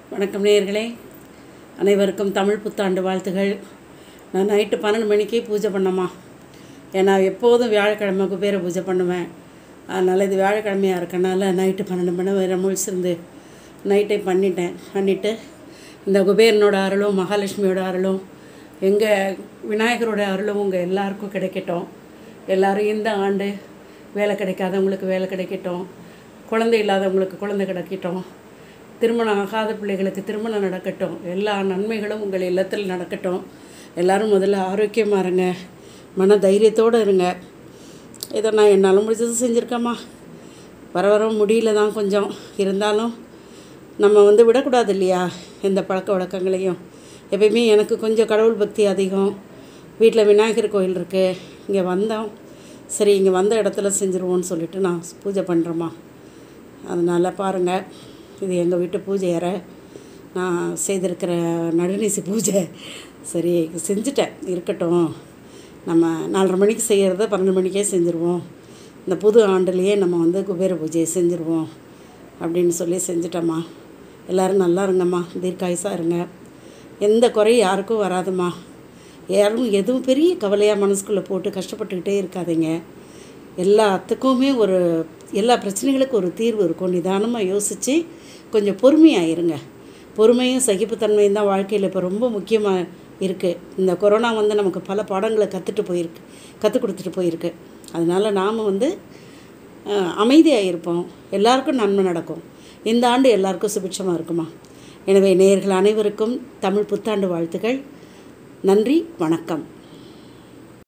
வணக்கம் நேயர்களே அனைவருக்கும் தமிழ் புத்தாண்டு வாழ்த்துகள் நான் நைட்டு பன்னெண்டு மணிக்கு பூஜை பண்ணம்மா ஏன்னா எப்போதும் வியாழக்கிழமை குபேர பூஜை பண்ணுவேன் அதனால் இது வியாழக்கிழமையாக இருக்கனால நைட்டு பன்னெண்டு மணி வரை முழிச்சிருந்து நைட்டே பண்ணிட்டேன் பண்ணிவிட்டு இந்த குபேரனோட அருளும் மகாலட்சுமியோட அருளும் எங்கள் விநாயகரோட அருளும் உங்கள் எல்லாருக்கும் கிடைக்கட்டும் எல்லாரும் இந்த ஆண்டு வேலை கிடைக்காதவங்களுக்கு வேலை கிடைக்கட்டும் குழந்தை இல்லாதவங்களுக்கு குழந்தை கிடைக்கட்டும் திருமணம் ஆகாத பிள்ளைகளுக்கு திருமணம் நடக்கட்டும் எல்லா நன்மைகளும் உங்கள் இல்லத்தில் நடக்கட்டும் எல்லாரும் முதல்ல ஆரோக்கியமாக இருங்க மன தைரியத்தோடு இருங்க இதை நான் என்னால் முடிஞ்சது செஞ்சுருக்கேம்மா வர வர முடியல தான் கொஞ்சம் இருந்தாலும் நம்ம வந்து விடக்கூடாது இல்லையா எந்த பழக்க வழக்கங்களையும் எப்பயுமே எனக்கு கொஞ்சம் கடவுள் பக்தி அதிகம் வீட்டில் விநாயகர் கோயில் இருக்குது இங்கே வந்தோம் சரி இங்கே வந்த இடத்துல செஞ்சுருவோன்னு சொல்லிட்டு நான் பூஜை பண்ணுறேம்மா அதனால் பாருங்கள் இது எங்கள் வீட்டு பூஜை அறை நான் செய்திருக்கிற நடுநீசி பூஜை சரி செஞ்சுட்டேன் இருக்கட்டும் நம்ம நாலரை மணிக்கு செய்கிறத பன்னெண்டு மணிக்கே செஞ்சுருவோம் இந்த புது ஆண்டுலேயே நம்ம வந்து குபேர பூஜையை செஞ்சுருவோம் அப்படின்னு சொல்லி செஞ்சுட்டோம்மா எல்லோரும் நல்லா இருங்கம்மா தீர்க்காயுசாக இருங்க எந்த குறையும் யாருக்கும் வராதும்மா யாரும் எதுவும் பெரிய கவலையாக மனசுக்குள்ளே போட்டு கஷ்டப்பட்டுக்கிட்டே இருக்காதீங்க எல்லாத்துக்குமே ஒரு எல்லா பிரச்சனைகளுக்கும் ஒரு தீர்வு இருக்கும் நிதானமாக யோசித்து கொஞ்சம் பொறுமையாக இருங்க பொறுமையும் சகிப்புத்தன்மையும் தான் வாழ்க்கையில் இப்போ ரொம்ப முக்கியமாக இருக்குது இந்த கொரோனா வந்து நமக்கு பல பாடங்களை கற்றுட்டு போயிருக்கு கற்றுக் கொடுத்துட்டு போயிருக்கு அதனால் நாம் வந்து அமைதியாக இருப்போம் எல்லாருக்கும் நன்மை நடக்கும் இந்த ஆண்டு எல்லாருக்கும் சுபிட்சமாக இருக்குமா எனவே நேயர்கள் அனைவருக்கும் தமிழ் புத்தாண்டு வாழ்த்துக்கள் நன்றி வணக்கம்